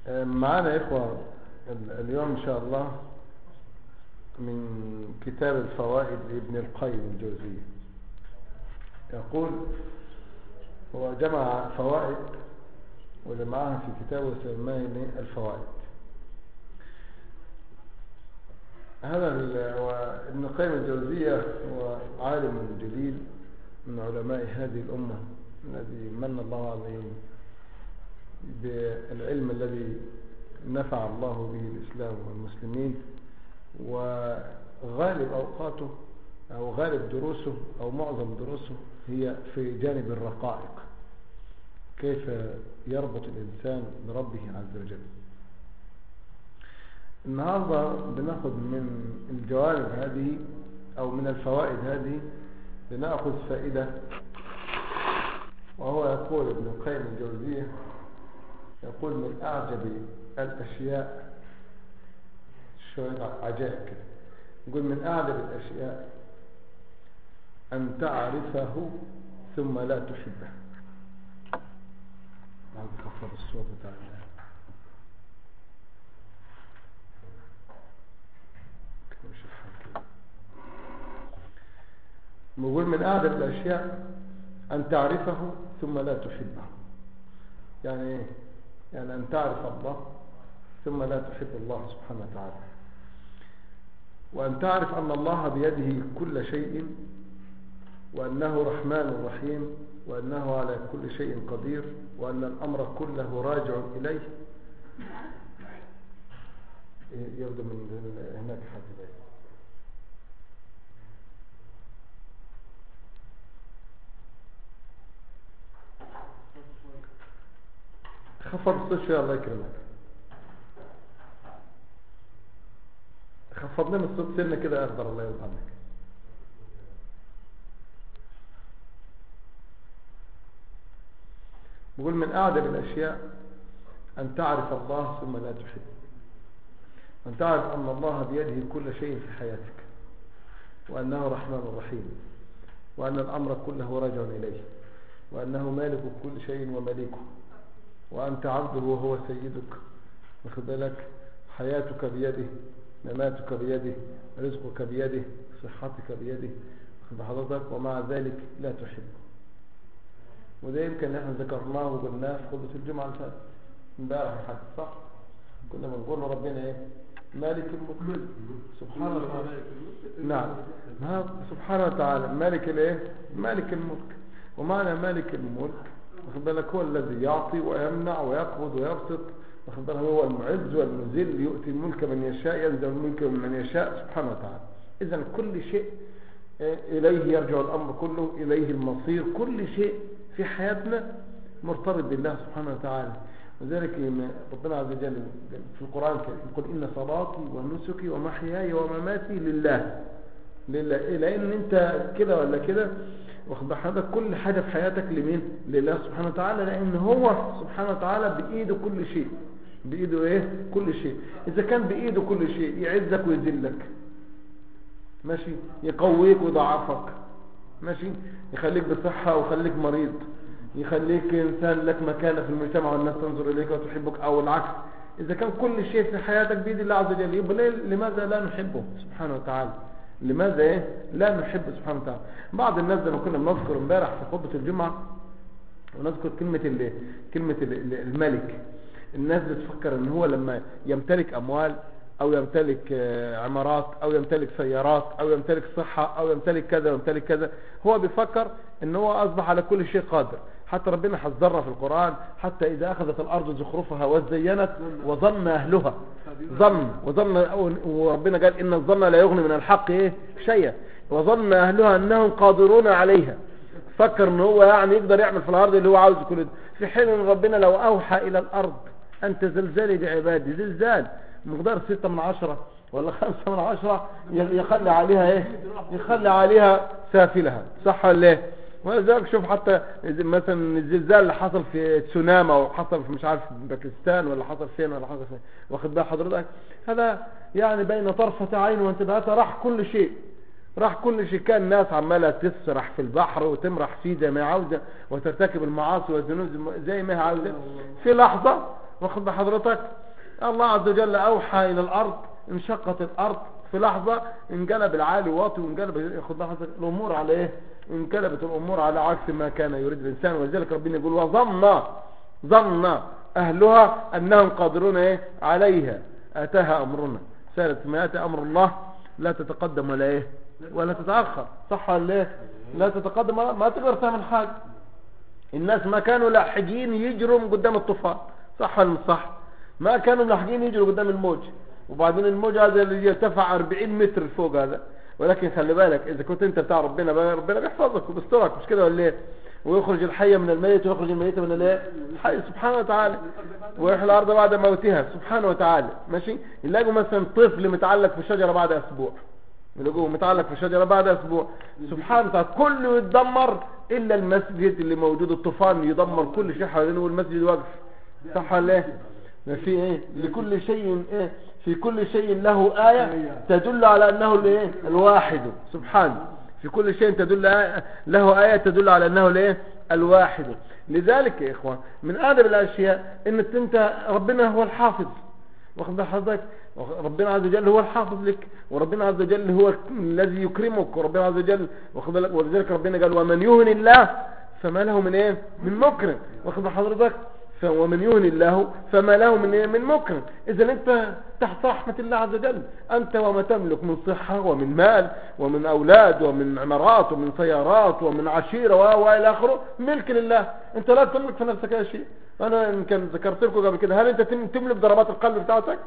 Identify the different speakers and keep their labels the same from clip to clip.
Speaker 1: معانا يا إخوة اليوم إن شاء الله من كتاب الفوائد لابن القيم الجوزية يقول هو جمع فوائد وجمعها في كتابه سماه الفوائد هذا هو ابن القيم الجوزية هو عالم جليل من علماء هذه الأمة الذي من الله عليهم بالعلم الذي نفع الله به الإسلام والمسلمين وغالب أوقاته أو غالب دروسه أو معظم دروسه هي في جانب الرقائق كيف يربط الإنسان بربه عز وجل النهاردة بناخذ من الجوانب هذه أو من الفوائد هذه بناخذ فائدة وهو يقول ابن القيم الجوزية يقول من أعجب الأشياء شوية عجائب كده يقول من أعجب الأشياء أن تعرفه ثم لا تحبه بعد خفض الصوت بتاعنا بقول من أعجب الأشياء أن تعرفه ثم لا تحبه يعني ايه يعني أن تعرف الله ثم لا تحب الله سبحانه وتعالى وأن تعرف أن الله بيده كل شيء وأنه رحمن رحيم وأنه على كل شيء قدير وأن الأمر كله راجع إليه يبدو من هناك حد بيه خفض الصوت شوية الله يكرمك خفض لنا الصوت سنة كده أخضر الله يرضى عنك بقول من أعجب الأشياء أن تعرف الله ثم لا تحب أن تعرف أن الله بيده كل شيء في حياتك وأنه رحمن رحيم وأن الأمر كله راجع إليه وأنه مالك كل شيء ومليكه وأنت عبده وهو سيدك واخد بالك حياتك بيده مماتك بيده رزقك بيده صحتك بيده واخد حضرتك ومع ذلك لا تحبه وده يمكن احنا ذكرناه وقلناه في خطبة الجمعة اللي فاتت امبارح الحد صح كنا بنقول له ربنا ايه مالك الملك سبحانه وتعالى نعم سبحانه وتعالى مالك الايه مالك الملك ومعنى مالك الملك واخد بالك هو الذي يعطي ويمنع ويقبض ويبسط واخد بالك هو المعز والمذل يؤتي الملك من يشاء ينزل الملك من يشاء سبحانه وتعالى اذا كل شيء اليه يرجع الامر كله اليه المصير كل شيء في حياتنا مرتبط بالله سبحانه وتعالى وذلك ربنا عز وجل في القرآن يقول إن صلاتي ونسكي ومحياي ومماتي لله لله لأن أنت كده ولا كده واخد حضرتك كل حاجة في حياتك لمين لله سبحانه وتعالى لأن هو سبحانه وتعالى بإيده كل شيء بإيده إيه كل شيء إذا كان بإيده كل شيء يعزك ويذلك ماشي يقويك ويضعفك ماشي يخليك بصحة ويخليك مريض يخليك إنسان لك مكانة في المجتمع والناس تنظر إليك وتحبك أو العكس إذا كان كل شيء في حياتك بيد الله عز وجل يبقى لماذا لا نحبه سبحانه وتعالى لماذا إيه لا نحبه سبحانه وتعالى بعض الناس زي ما كنا بنذكر امبارح في خطبة الجمعة ونذكر كلمة اللي كلمة اللي الملك الناس بتفكر ان هو لما يمتلك اموال او يمتلك عمارات او يمتلك سيارات او يمتلك صحة او يمتلك كذا ويمتلك كذا هو بيفكر ان هو اصبح على كل شيء قادر حتى ربنا حذرنا في القرآن حتى اذا اخذت الارض زخرفها وزينت وظن اهلها ظن وظن وربنا قال ان الظن لا يغني من الحق ايه شيئا وظن اهلها انهم قادرون عليها فكر ان هو يعني يقدر يعمل في الارض اللي هو عاوز كل ده في حين ان ربنا لو اوحى الى الارض ان تزلزلي بعبادي زلزال مقدار ستة من عشرة ولا خمسة من عشرة يخلي عليها ايه يخلي عليها سافلها صح ولا ايه ولذلك شوف حتى مثلا الزلزال اللي حصل في تسوناما او حصل في مش عارف باكستان ولا حصل فين ولا حصل فين واخد بال حضرتك هذا يعني بين طرفة عين وانتباهاتها راح كل شيء راح كل شيء كان الناس عمالة تسرح في البحر وتمرح فيه زي ما هي عاوزة وترتكب المعاصي والذنوب زي ما هي عاوزة في لحظة واخد بحضرتك الله عز وجل اوحى الى الارض انشقت الارض في لحظة انقلب العالي واطي وانقلب ياخد بحضرتك الامور على ايه انقلبت الامور على عكس ما كان يريد الانسان ولذلك ربنا يقول وظن ظن اهلها انهم قادرون ايه عليها اتاها امرنا سالت ما ياتي امر الله لا تتقدم ولا ايه ولا تتأخر صح ولا ايه لا تتقدم ولا ما تقدر تعمل حاجة الناس ما كانوا لاحقين يجروا من قدام الطوفان صح ولا مش صح ما كانوا لاحقين يجروا قدام الموج وبعدين الموج هذا اللي يرتفع 40 متر فوق هذا ولكن خلي بالك اذا كنت انت بتاع ربنا ربنا بيحفظك وبيسترك مش كده ولا ايه ويخرج الحي من الميت ويخرج الميت من الايه الحي سبحانه وتعالى ويحيي الارض بعد موتها سبحانه وتعالى ماشي يلاقوا مثلا طفل متعلق في شجره بعد اسبوع يلاقوه متعلق في شجره بعد اسبوع سبحانه وتعالى كله يتدمر الا المسجد اللي موجود الطوفان يدمر كل شيء حوالينه والمسجد واقف صح ولا ايه ما في ايه لكل شيء ايه في كل شيء له آية تدل على أنه الايه الواحد سبحانه في كل شيء تدل آية له آية تدل على أنه الايه الواحد لذلك يا إخوان من آدب الأشياء أن انت ربنا هو الحافظ واخد حضرتك ربنا عز وجل هو الحافظ لك وربنا عز وجل هو الذي يكرمك وربنا عز وجل واخد بالك ولذلك ربنا قال ومن يهن الله فما له من ايه من مكرم واخد حضرتك ومن يهن الله فما له من إيه؟ من مكرم اذا انت تحت رحمة الله عز وجل انت وما تملك من صحة ومن مال ومن اولاد ومن عمارات ومن سيارات ومن عشيرة والى اخره ملك لله انت لا تملك في نفسك اي شيء انا يمكن ذكرت لكم قبل كده هل انت تملك ضربات القلب بتاعتك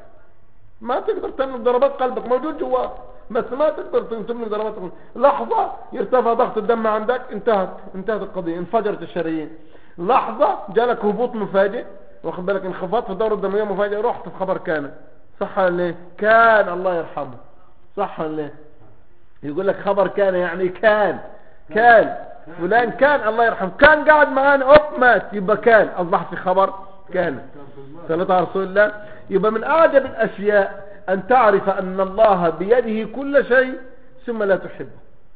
Speaker 1: ما تقدر تملك ضربات قلبك موجود جواك بس ما تقدر تملك ضربات قلبك لحظة يرتفع ضغط الدم عندك انتهت انتهت القضية انفجرت الشرايين لحظة جالك هبوط مفاجئ واخد بالك انخفاض في الدورة الدموية مفاجئ رحت في خبر كان صح ولا ليه كان الله يرحمه صح ولا ليه يقول لك خبر كان يعني كان كان فلان كان الله يرحمه كان قاعد معانا اوب مات يبقى كان اصبح في خبر كان صلى على رسول الله يبقى من اعجب الاشياء ان تعرف ان الله بيده كل شيء ثم لا تحبه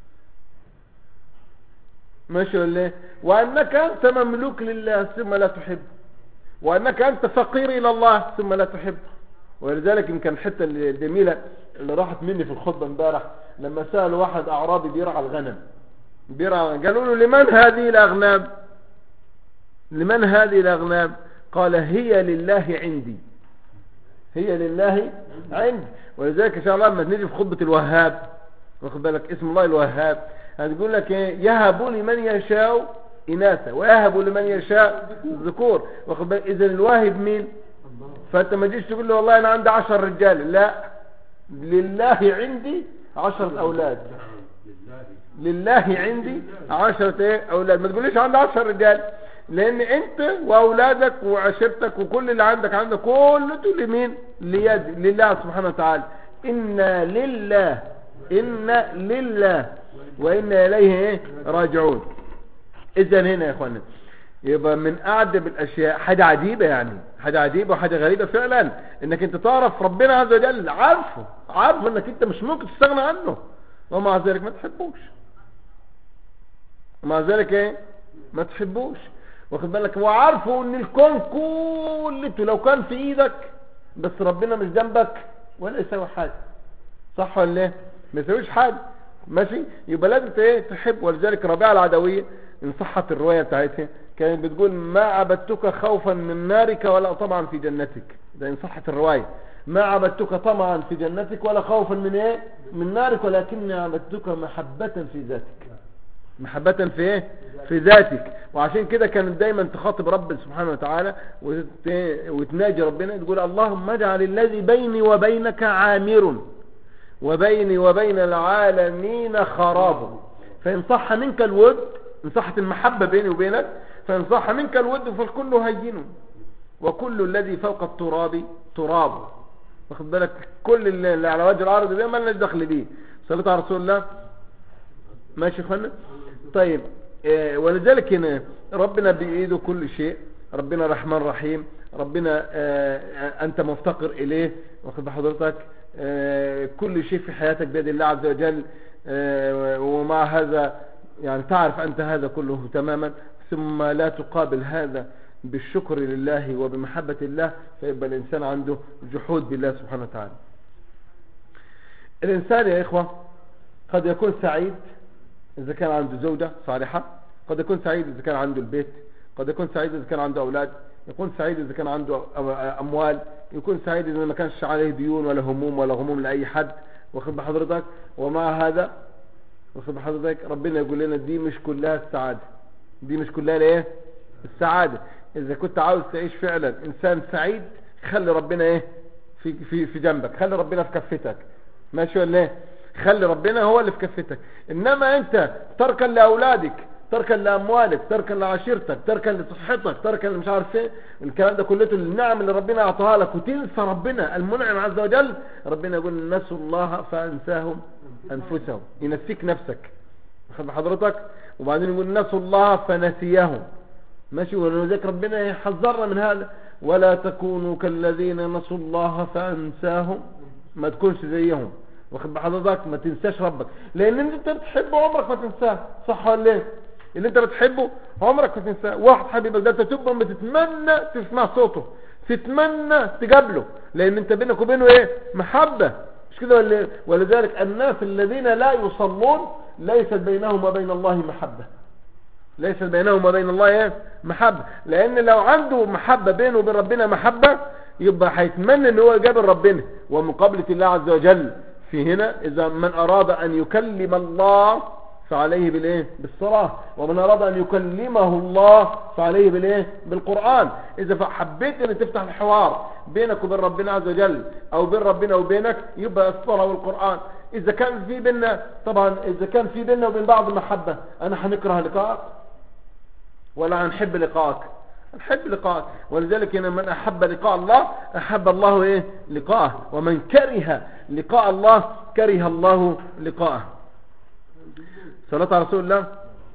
Speaker 1: ماشي ولا ايه وانك انت مملوك لله ثم لا تحبه وانك انت فقير الى الله ثم لا تحبه ولذلك يمكن الحته الجميله اللي راحت مني في الخطبه امبارح لما سال واحد اعرابي بيرعى الغنم بيرعى قالوا له لمن هذه الاغنام لمن هذه الاغنام قال هي لله عندي هي لله عندي ولذلك ان شاء الله لما نيجي في خطبه الوهاب واخد بالك اسم الله الوهاب هتقول لك ايه يهب لمن يشاء اناثا ويهب لمن يشاء ذكور واخد بالك اذا الواهب مين فانت ما تجيش تقول له والله انا عندي عشر رجال لا لله عندي عشرة اولاد لله عندي عشرة ايه اولاد ما تقوليش عندي عشر رجال لان انت واولادك وعشيرتك وكل اللي عندك عندك كله لمين ليد لله سبحانه وتعالى انا لله انا لله وإنا إليه إيه؟ راجعون إذا هنا يا إخوانا يبقى من أعجب الأشياء حاجة عجيبة يعني حاجة عجيبة وحاجة غريبة فعلا إنك أنت تعرف ربنا عز وجل عارفه عارفه إنك أنت مش ممكن تستغنى عنه ومع ذلك ما تحبوش ومع ذلك إيه ما تحبوش واخد بالك وعارفه إن الكون كلته لو كان في إيدك بس ربنا مش جنبك ولا يسوي حاجة صح ولا ايه ما يسويش حاجة ماشي يبقى لازم ايه تحب ولذلك ربيعة العدوية ان صحت الرواية بتاعتها كانت بتقول ما عبدتك خوفا من نارك ولا طمعا في جنتك ده ان صحت الرواية ما عبدتك طمعا في جنتك ولا خوفا من ايه من نارك ولكني عبدتك محبة في ذاتك محبة في ايه في ذاتك وعشان كده كانت دايما تخاطب رب سبحانه وتعالى وتناجي ربنا تقول اللهم اجعل الذي بيني وبينك عامر وبيني وبين العالمين خراب فإن صح منك الود إن صحت المحبة بيني وبينك فإن صح منك الود فالكل هين وكل الذي فوق التراب تراب واخد بالك كل اللي على وجه الارض ده ما لناش دخل بيه صليت على رسول الله ماشي يا اخوانا طيب آه ولذلك هنا ربنا بايده كل شيء ربنا رحمن رحيم ربنا آه انت مفتقر اليه واخد بحضرتك آه كل شيء في حياتك بيد الله عز وجل آه ومع هذا يعني تعرف أنت هذا كله تماما ثم لا تقابل هذا بالشكر لله وبمحبة الله فيبقى الإنسان عنده جحود بالله سبحانه وتعالى الإنسان يا إخوة قد يكون سعيد إذا كان عنده زوجة صالحة قد يكون سعيد إذا كان عنده البيت قد يكون سعيد إذا كان عنده أولاد يكون سعيد إذا كان عنده أموال يكون سعيد إذا ما كانش عليه ديون ولا هموم ولا غموم لأي حد واخد بحضرتك ومع هذا واخد بحضرتك ربنا يقول لنا دي مش كلها السعادة دي مش كلها الايه السعادة إذا كنت عاوز تعيش فعلا إنسان سعيد خلي ربنا إيه في, في, في جنبك خلي ربنا في كفتك ماشي ولا إيه خلي ربنا هو اللي في كفتك إنما أنت تركا لأولادك تركا لأموالك تركا لعشيرتك تركا لصحتك تركا مش عارف ايه الكلام ده كلته النعم اللي ربنا اعطاها لك وتنسى ربنا المنعم عز وجل ربنا يقول نسوا الله فانساهم انفسهم ينسيك نفسك خد حضرتك وبعدين يقول نسوا الله فنسيهم ماشي ولذلك ربنا يحذرنا من هذا ولا تكونوا كالذين نسوا الله فانساهم ما تكونش زيهم واخد بحضرتك ما تنساش ربك لان انت بتحبه عمرك ما تنساه صح ولا ايه اللي انت بتحبه عمرك ما تنساه واحد حبيبك ده انت تبقى بتتمنى تسمع صوته تتمنى تقابله لان انت بينك وبينه ايه محبة مش كده ولا ولذلك الناس الذين لا يصلون ليست بينهم وبين الله محبة ليس بينهم وبين الله ايه محبة لان لو عنده محبة بينه وبين ربنا محبة يبقى هيتمنى ان هو يقابل ربنا ومقابلة الله عز وجل في هنا اذا من اراد ان يكلم الله فعليه بالايه بالصلاة ومن اراد ان يكلمه الله فعليه بالايه بالقرآن اذا حبيت ان تفتح الحوار بينك وبين ربنا عز وجل او بين ربنا وبينك يبقى الصلاة والقرآن اذا كان في بيننا طبعا اذا كان في بيننا وبين بعض محبة انا هنكره لقاءك ولا هنحب لقاءك نحب لقاءك ولذلك هنا من احب لقاء الله احب الله ايه لقاءه ومن كره لقاء الله كره الله لقاءه صلاة على رسول الله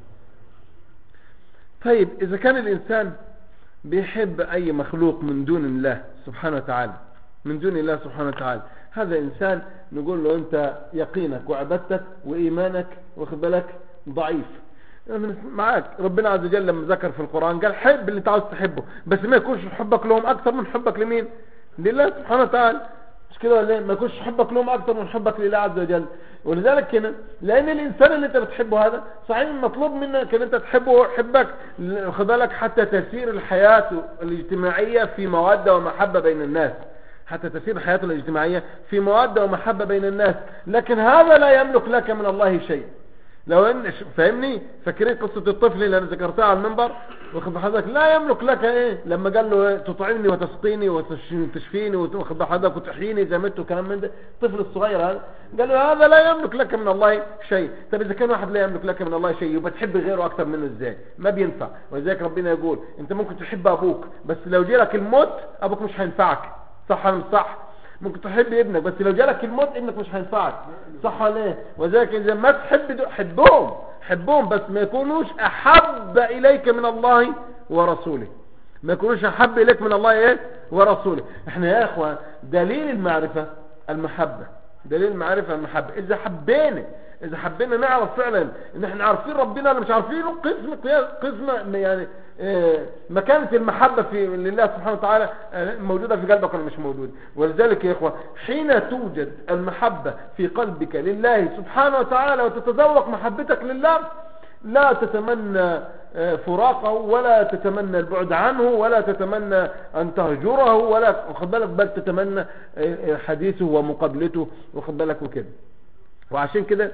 Speaker 1: طيب اذا كان الانسان بيحب اي مخلوق من دون الله سبحانه وتعالى من دون الله سبحانه وتعالى هذا انسان نقول له انت يقينك وعبادتك وايمانك واخد بالك ضعيف معاك ربنا عز وجل لما ذكر في القرآن قال حب اللي انت عاوز تحبه بس ما يكونش حبك لهم اكثر من حبك لمين لله سبحانه وتعالى مش كده ولا ما يكونش حبك لهم اكثر من حبك لله عز وجل ولذلك هنا لان الانسان اللي انت بتحبه هذا صحيح مطلوب منك ان انت تحبه ويحبك خد بالك حتى تسير الحياة الاجتماعية في مودة ومحبة بين الناس حتى تسير الحياة الاجتماعية في مودة ومحبة بين الناس لكن هذا لا يملك لك من الله شيء لو ان فاهمني فاكرين قصة الطفل اللي انا ذكرتها على المنبر واخد حضرتك لا يملك لك ايه لما قال له تطعمني وتسقيني وتشفيني واخد حضرتك وتحييني زي ما انتوا كلام من ده الطفل الصغير هذا قال له هذا لا يملك لك من الله شيء طب اذا كان واحد لا يملك لك من الله شيء يبقى تحب غيره اكثر منه ازاي ما بينفع ولذلك ربنا يقول انت ممكن تحب ابوك بس لو جالك الموت ابوك مش هينفعك صح ولا مش صح ممكن تحب ابنك بس لو جالك الموت ابنك مش هينفعك صح ولا ايه وذلك اذا ما تحب حبهم حبهم بس ما يكونوش احب اليك من الله ورسوله ما يكونوش احب اليك من الله ايه ورسوله احنا يا اخوة دليل المعرفة المحبة دليل المعرفة المحبة اذا حبينا اذا حبينا نعرف فعلا ان احنا عارفين ربنا ولا مش عارفينه قسم قسم يعني مكانة المحبة في لله سبحانه وتعالى موجودة في قلبك ولا مش موجودة ولذلك يا إخوة حين توجد المحبة في قلبك لله سبحانه وتعالى وتتذوق محبتك لله لا تتمنى فراقه ولا تتمنى البعد عنه ولا تتمنى أن تهجره ولا واخد بالك بل تتمنى حديثه ومقابلته واخد بالك وكده وعشان كده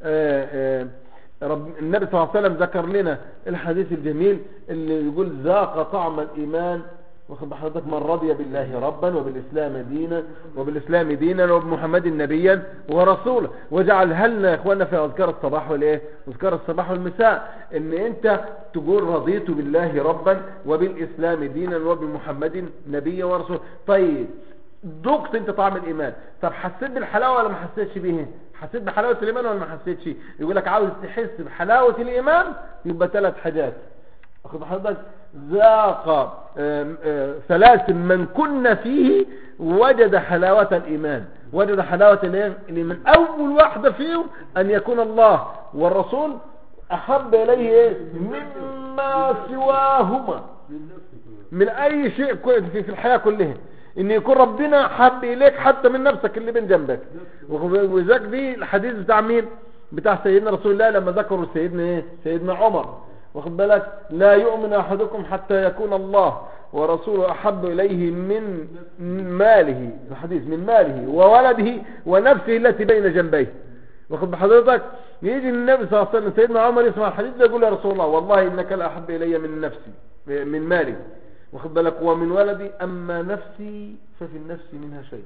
Speaker 1: رب النبي صلى الله عليه وسلم ذكر لنا الحديث الجميل اللي يقول ذاق طعم الإيمان واخد بحضرتك من رضي بالله ربا وبالإسلام دينا وبالإسلام دينا وبمحمد نبيا ورسولا وجعل لنا يا اخوانا في أذكار الصباح والايه أذكار الصباح والمساء ان انت تقول رضيت بالله ربا وبالإسلام دينا وبمحمد نبيا ورسولا طيب ذقت انت طعم الايمان طب حسيت بالحلاوه ولا ما حسيتش بيه حسيت بحلاوه الايمان ولا ما حسيتش يقول لك عاوز تحس بحلاوه الايمان يبقى ثلاث حاجات اخد حضرتك ذاق ثلاث من كنا فيه وجد حلاوه الايمان وجد حلاوه الايمان اول واحده فيهم ان يكون الله والرسول احب اليه مما سواهما من اي شيء في الحياة كلها ان يكون ربنا حب اليك حتى من نفسك اللي بين جنبك وذاك دي الحديث بتاع مين بتاع سيدنا رسول الله لما ذكروا سيدنا ايه سيدنا عمر واخد بالك لا يؤمن احدكم حتى يكون الله ورسوله احب اليه من ماله الحديث من ماله وولده ونفسه التي بين جنبيه واخد بحضرتك يجي النبي صلى الله عليه وسلم سيدنا عمر يسمع الحديث ده يقول يا رسول الله والله انك لا احب الي من نفسي من مالي واخد بالك ومن ولدي اما نفسي ففي النفس منها شيء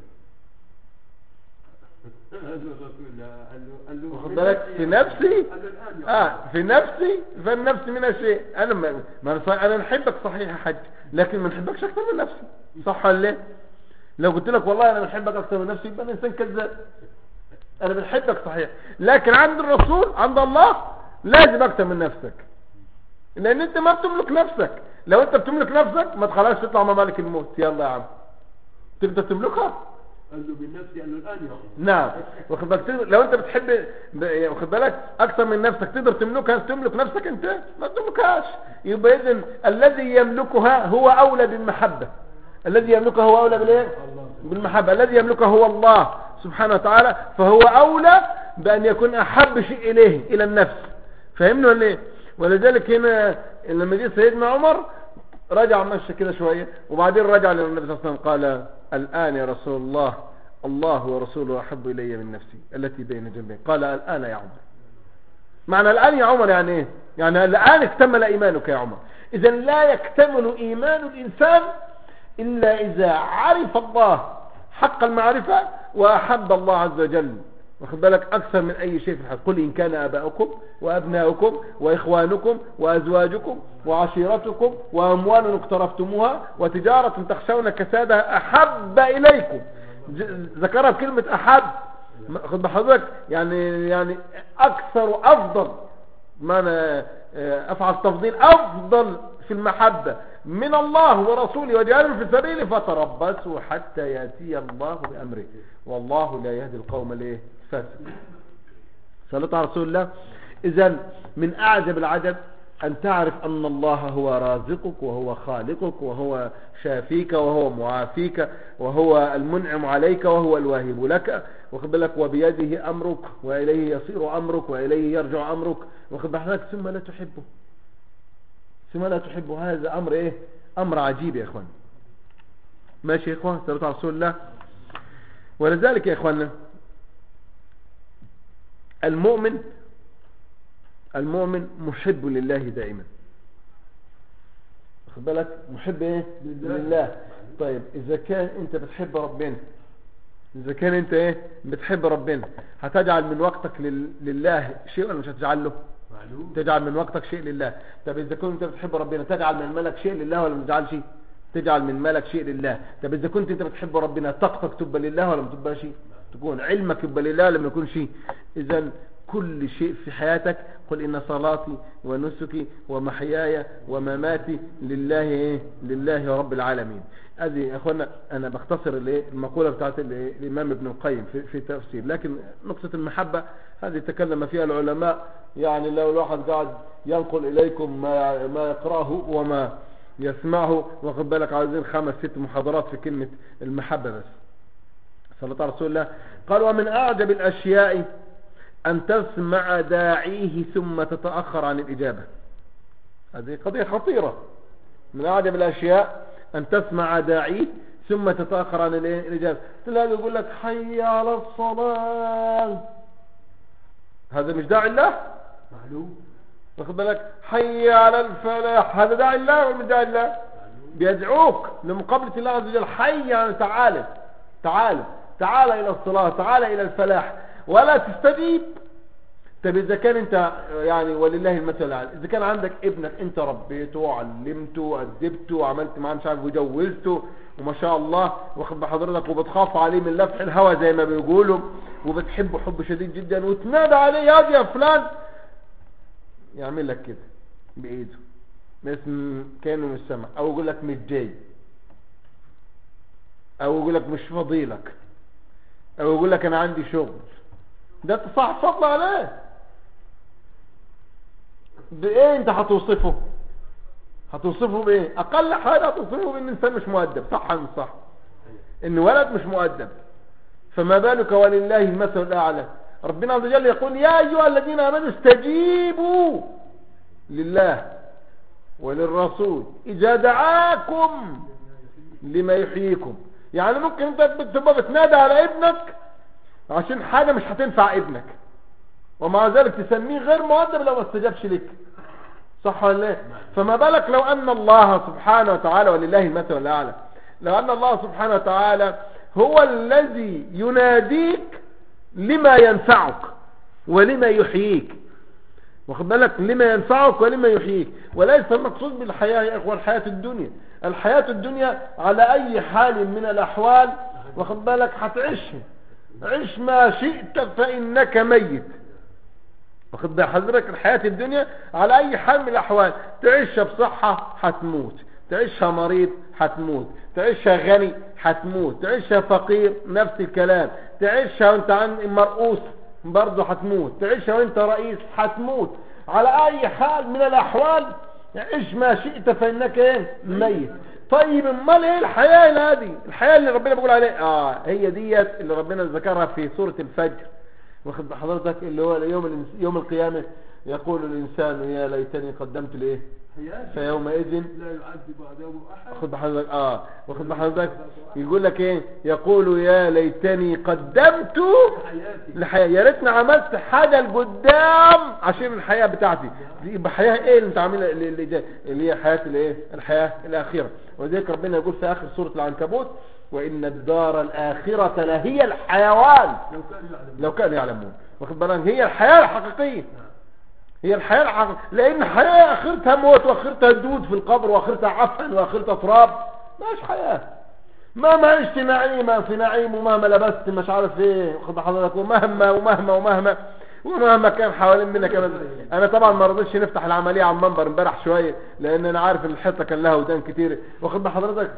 Speaker 1: واخد بالك في نفسي اه في نفسي فالنفس منها شيء انا ما ما انا نحبك صحيح يا حج لكن ما نحبكش اكثر من نفسي صح ولا لا لو قلت لك والله انا بنحبك اكثر من نفسي يبقى انا انسان كذاب انا بنحبك صحيح لكن عند الرسول عند الله لازم اكثر من نفسك لان انت ما بتملك نفسك لو انت بتملك نفسك ما تخليش تطلع مع ملك الموت يلا يا عم تقدر تملكها
Speaker 2: قال له بالنفس قال له الان يا
Speaker 1: نعم واخد بالك لو انت بتحب واخد بالك اكثر من نفسك تقدر تملكها تملك نفسك انت ما تملكهاش يبقى اذا الذي يملكها هو اولى بالمحبه الذي يملكها هو اولى بالايه بالمحبه الذي يملكها هو الله سبحانه وتعالى فهو اولى بان يكون احب شيء اليه الى النفس فهمنا ولا ايه ولذلك هنا لما جه سيدنا عمر رجع مشى كده شوية وبعدين رجع للنبي صلى الله عليه وسلم قال الآن يا رسول الله الله ورسوله أحب إلي من نفسي التي بين جنبي قال الآن يا عمر معنى الآن يا عمر يعني ايه يعني الآن اكتمل إيمانك يا عمر إذا لا يكتمل إيمان الإنسان إلا إذا عرف الله حق المعرفة وأحب الله عز وجل واخد بالك أكثر من أي شيء في الحياة قل إن كان آباؤكم وأبناؤكم وإخوانكم وأزواجكم وعشيرتكم وأموال اقترفتموها وتجارة تخشون كسادها أحب إليكم ذكرها بكلمة أحب خد بحضرتك يعني يعني أكثر أفضل معنى أفعل تفضيل أفضل في المحبة من الله ورسوله وجعله في سبيله فتربصوا حتى يأتي الله بأمره والله لا يهدي القوم الايه فاسق صلى على رسول الله اذا من اعجب العجب ان تعرف ان الله هو رازقك وهو خالقك وهو شافيك وهو معافيك وهو المنعم عليك وهو الواهب لك واخد بالك وبيده امرك واليه يصير امرك واليه يرجع امرك واخد بالك ثم لا تحبه ثم لا تحبه هذا امر ايه امر عجيب يا اخوان ماشي يا اخوان صلى على رسول الله ولذلك يا اخواننا المؤمن المؤمن محب لله دائما واخد بالك محب ايه لله طيب اذا كان انت بتحب ربنا اذا كان انت ايه بتحب ربنا هتجعل من وقتك لله شيء ولا مش هتجعل له
Speaker 2: معلوم
Speaker 1: تجعل من وقتك شيء لله طب اذا كنت انت بتحب ربنا تجعل من مالك شيء لله ولا ما تجعلش تجعل من مالك شيء لله طب اذا كنت انت بتحب ربنا طاقتك تبقى لله ولا ما تبقى شيء تكون علمك يبقى لله لما يكون شيء اذا كل شيء في حياتك قل ان صلاتي ونسكي ومحياي ومماتي لله ايه لله رب العالمين هذه يا اخوانا انا بختصر الايه المقوله بتاعت الامام ابن القيم في, في تفسير لكن نقطه المحبه هذه تكلم فيها العلماء يعني لو الواحد قاعد ينقل اليكم ما ما يقراه وما يسمعه واخد بالك عايزين خمس ست محاضرات في كلمه المحبه بس صلى الله عليه رسول الله قال ومن اعجب الاشياء أن تسمع داعيه ثم تتأخر عن الإجابة هذه قضية خطيرة من أعجب الأشياء أن تسمع داعيه ثم تتأخر عن الإجابة تلاقي يقول لك حي على الصلاة هذا مش داعي الله
Speaker 2: معلوم
Speaker 1: واخد بالك حي على الفلاح هذا داعي الله ولا مش داعي الله بيدعوك لمقابلة الله عز وجل حي يعني تعالى تعالى تعالى إلى الصلاة تعالى إلى الفلاح ولا تستجيب طب اذا كان انت يعني ولله المثل الاعلى اذا كان عندك ابنك انت ربيته وعلمته وادبته وعملت معاه مش عارف وجوزته وما شاء الله واخد بحضرتك وبتخاف عليه من لفح الهوى زي ما بيقولوا وبتحبه حب شديد جدا وتنادى عليه يا يا فلان يعمل لك كده بايده اسم كانه مش سمع او يقول لك مش جاي او يقول لك مش فضيلك او يقول لك انا عندي شغل ده صاحب فضل عليه بايه انت هتوصفه هتوصفه بايه اقل حاجة هتوصفه بان الانسان مش مؤدب صح ولا مش صح ان ولد مش مؤدب فما بالك ولله المثل الاعلى ربنا عز وجل يقول يا ايها الذين امنوا استجيبوا لله وللرسول اذا دعاكم لما يحييكم يعني ممكن انت تبقى بتنادى على ابنك عشان حاجة مش هتنفع ابنك ومع ذلك تسميه غير مؤدب لو ما استجابش لك صح ولا لا فما بالك لو ان الله سبحانه وتعالى ولله المثل الاعلى لو ان الله سبحانه وتعالى هو الذي يناديك لما ينفعك ولما يحييك واخد بالك لما ينفعك ولما يحييك وليس المقصود بالحياة يا اخوة الحياة الدنيا الحياة الدنيا على اي حال من الاحوال واخد بالك هتعيشها عش ما شئت فانك ميت واخد بال حضرتك الحياة الدنيا على اي حال من الاحوال تعيشها بصحة هتموت تعيشها مريض هتموت تعيشها غني هتموت تعيشها فقير نفس الكلام تعيشها وانت عن مرؤوس برضه هتموت تعيشها وانت رئيس هتموت على اي حال من الاحوال عيش ما شئت فانك ايه ميت طيب امال ايه الحياة هذه الحياة اللي ربنا بيقول عليها اه هي ديت اللي ربنا ذكرها في سورة الفجر واخد بحضرتك اللي هو يوم يوم القيامة يقول الانسان يا ليتني قدمت لايه
Speaker 2: حياتي
Speaker 1: فيومئذ
Speaker 2: لا يعذب عذابه احد
Speaker 1: واخد بحضرتك اه واخد بحضرتك يقول لك ايه يقول يا ليتني قدمت
Speaker 2: حياتي
Speaker 1: الحياة يا ريتني عملت حاجة لقدام عشان الحياة بتاعتي دي يبقى حياة ايه اللي انت عاملها اللي, اللي, جاي- اللي هي حياة الايه الحياة الاخيرة وذلك ربنا يقول في اخر سورة العنكبوت وان الدار الاخرة لهي الحيوان
Speaker 2: لو كانوا يعلمون
Speaker 1: لو كانوا يعلمون واخد بالك هي الحياة الحقيقية هي الحياة الحقيقية لان الحياة اخرتها موت واخرتها دود في القبر واخرتها عفن واخرتها تراب ماش حياة مهما عشت نعيما في نعيم ومهما لبست مش عارف ايه واخد حضرتك ومهما ومهما ومهما ومهما كان حوالين منك انا انا طبعا ما رضيتش نفتح العمليه على المنبر امبارح شويه لان انا عارف ان الحته كان لها ودان كتير واخد بال حضرتك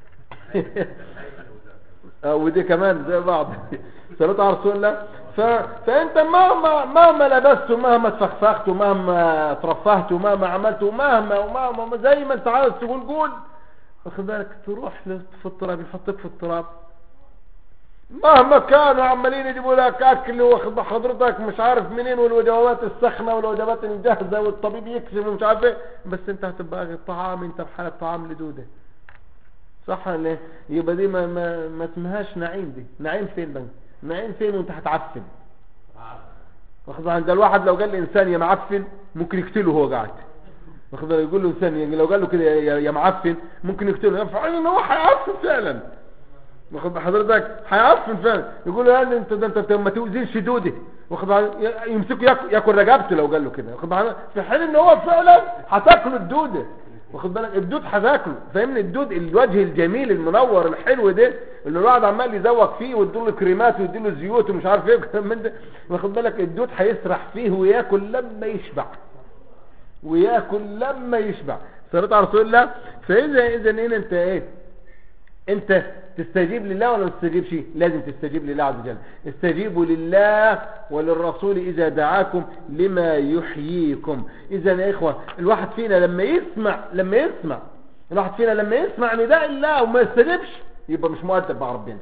Speaker 1: اه ودي كمان زي بعض صلاه على رسول الله ف... فانت مهما مهما لبست ومهما تفخفخت ومهما ترفهت ومهما عملت ومهما ومهما زي ما انت عاوز تقول قول واخد بالك تروح في التراب يحطك في التراب مهما كانوا عمالين يجيبوا لك اكل واخد حضرتك مش عارف منين والوجبات السخنه والوجبات الجاهزه والطبيب يكشف ومش عارف ايه بس انت هتبقى طعام انت بحاله طعام لدوده صح ولا ايه يبقى دي ما ما, ما اسمهاش نعيم دي نعيم فين بقى نعيم فين وانت هتعفن واخد بالك ده الواحد لو قال لانسان يا معفن ممكن يقتله وهو قاعد واخد بالك يقول له انسان يعني لو قال له كده يا يا معفن ممكن يقتله فعلا ان هو هيعفن فعلا واخد بال حضرتك هيعفن فعلا يقول له يعني انت ده انت ما توزنش دوده واخد بالك يمسكه ياكل, ياكل رقبته لو قال له كده واخد بالك في حين ان هو فعلا هتاكله الدوده واخد بالك الدود هتاكله فاهمني الدود الوجه الجميل المنور الحلو ده اللي الواحد عمال يزوق فيه ويديله كريمات ويديله زيوت ومش عارف ايه وكلام من ده واخد بالك الدود هيسرح فيه وياكل لما يشبع وياكل لما يشبع صلاه على رسول الله فاذا اذا هنا انت ايه انت تستجيب لله ولا ما تستجيبش لازم تستجيب لله عز وجل استجيبوا لله وللرسول اذا دعاكم لما يحييكم اذا يا اخوة الواحد فينا لما يسمع لما يسمع الواحد فينا لما يسمع نداء الله وما يستجيبش يبقى مش مؤدب مع ربنا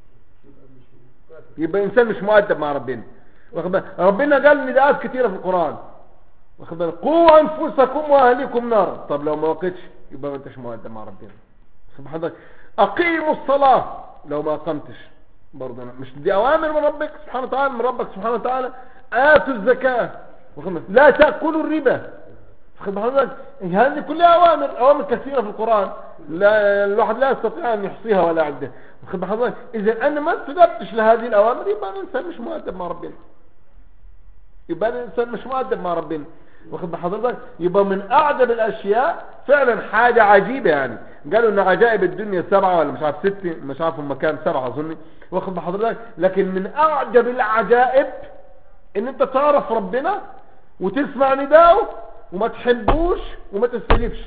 Speaker 1: يبقى انسان مش مؤدب مع ربنا واخد بالك؟ ربنا قال نداءات كتيرة في القرآن واخد بالك قوا انفسكم واهليكم نار طب لو ما وقتش يبقى ما انتش مؤدب مع ربنا سبحان الله اقيموا الصلاة لو ما اقمتش برضه أنا- مش دي اوامر من ربك سبحانه وتعالى من ربك سبحانه وتعالى اتوا الزكاة واخد بالك؟ لا تأكلوا الربا واخد بالك؟ هذه كلها اوامر اوامر كثيرة في القرآن لا الواحد لا يستطيع ان يحصيها ولا يعدها واخد بالك؟ اذا انا ما استجبتش لهذه الاوامر يبقى انا انسان مش مؤدب مع ربنا يبقى الانسان مش مؤدب مع ربنا واخد بحضرتك يبقى من اعجب الاشياء فعلا حاجة عجيبة يعني قالوا ان عجائب الدنيا سبعة ولا مش عارف ستة مش عارف هم كام سبعة اظن واخد بحضرتك لكن من اعجب العجائب ان انت تعرف ربنا وتسمع نداءه وما تحبوش وما تستجيبش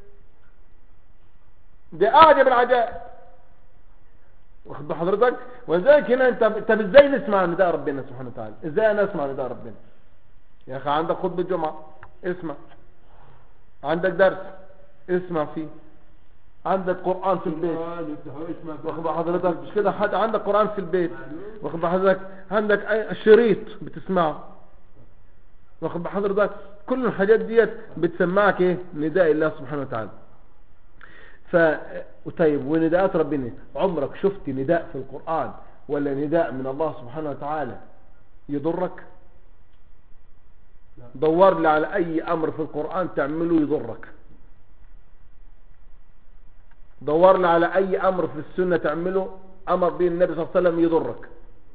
Speaker 1: ده اعجب العجائب واخد بحضرتك ولذلك هنا انت طب ازاي نسمع نداء ربنا سبحانه وتعالى ازاي انا اسمع نداء ربنا يا اخي عندك خطبة جمعة اسمع عندك درس اسمع فيه عندك قرآن في البيت
Speaker 2: القرآن يفتحوا اسمع في
Speaker 1: واخد بال حضرتك مش كده حد عندك قرآن في البيت واخد بال حضرتك عندك أي شريط بتسمعه واخد بال حضرتك كل الحاجات ديت بتسمعك ايه نداء الله سبحانه وتعالى ف طيب ونداءات ربنا عمرك شفت نداء في القرآن ولا نداء من الله سبحانه وتعالى يضرك
Speaker 2: لا.
Speaker 1: دور لي على اي امر في القرآن تعمله يضرك دور لي على اي امر في السنة تعمله امر به النبي صلى الله عليه وسلم يضرك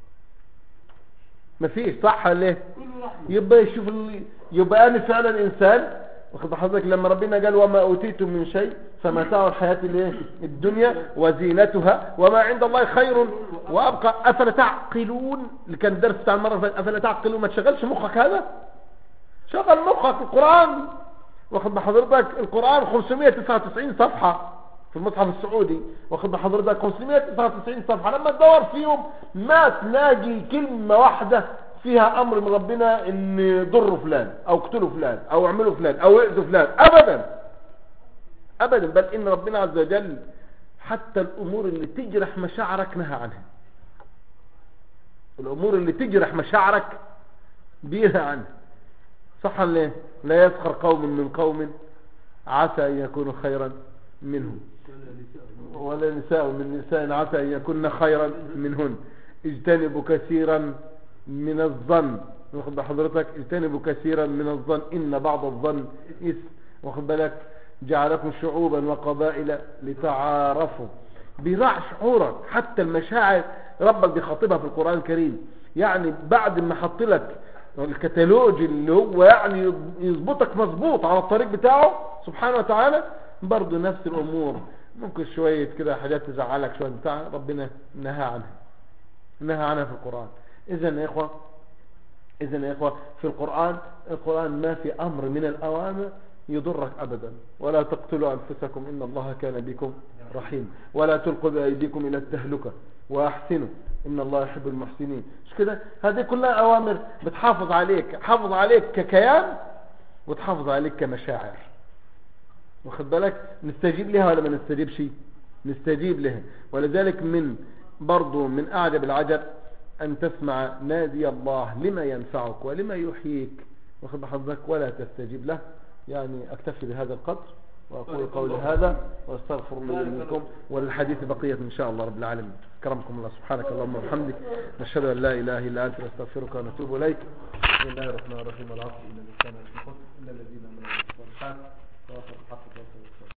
Speaker 1: مفيش صح ولا ليه
Speaker 2: كله رحمة
Speaker 1: يبقى يشوف ال... يبقى انا فعلا انسان واخد حضرتك لما ربنا قال وما اوتيتم من شيء فمتاع الحياة الايه الدنيا وزينتها وما عند الله خير وابقى افلا تعقلون اللي كان الدرس بتاع المره اللي فاتت، افلا تعقلون ما تشغلش مخك هذا شغل مخك القران واخد بحضرتك القران 599 صفحه في المصحف السعودي واخد بحضرتك 599 صفحه لما تدور فيهم ما تلاقي كلمه واحده فيها امر من ربنا ان ضروا فلان او اقتلوا فلان او اعملوا فلان او اذوا فلان ابدا ابدا بل ان ربنا عز وجل حتى الامور اللي تجرح مشاعرك نهى عنها الامور اللي تجرح مشاعرك بينهى عنها صح ولا إيه؟ لا يسخر قوم من قوم عسى ان يكونوا خيرا منهم ولا نساء من نساء عسى ان يكن خيرا منهن اجتنبوا كثيرا من الظن واخد بال حضرتك اجتنبوا كثيرا من الظن ان بعض الظن اسم واخد بالك جعلكم شعوبا وقبائل لتعارفوا بيراعي شعورك حتى المشاعر ربك بيخاطبها في القرآن الكريم يعني بعد ما حط لك الكتالوج اللي هو يعني يظبطك مظبوط على الطريق بتاعه سبحانه وتعالى برضه نفس الامور ممكن شوية كده حاجات تزعلك شوية بتاع ربنا نهى عنها نهى عنها في القرآن اذا يا اخوة اذا يا اخوة في القرآن القرآن ما في امر من الاوامر يضرك ابدا ولا تقتلوا انفسكم ان الله كان بكم رحيم ولا تلقوا بايديكم الى التهلكة واحسنوا ان الله يحب المحسنين مش كده هذه كلها اوامر بتحافظ عليك حافظ عليك ككيان وتحافظ عليك كمشاعر واخد بالك نستجيب لها ولا ما نستجيبش نستجيب لها ولذلك من برضو من اعجب العجب ان تسمع نادي الله لما ينفعك ولما يحييك واخد بحضرتك ولا تستجيب له يعني اكتفي بهذا القدر واقول قولي هذا واستغفر الله لي منكم وللحديث بقية ان شاء الله رب العالمين كرمكم الله سبحانك اللهم وبحمدك نشهد ان لا اله الا انت نستغفرك ونتوب اليك بسم الله الرحمن الرحيم والعصر ان الانسان لفي خسر الا الذين امنوا بالصالحات وآخر الحق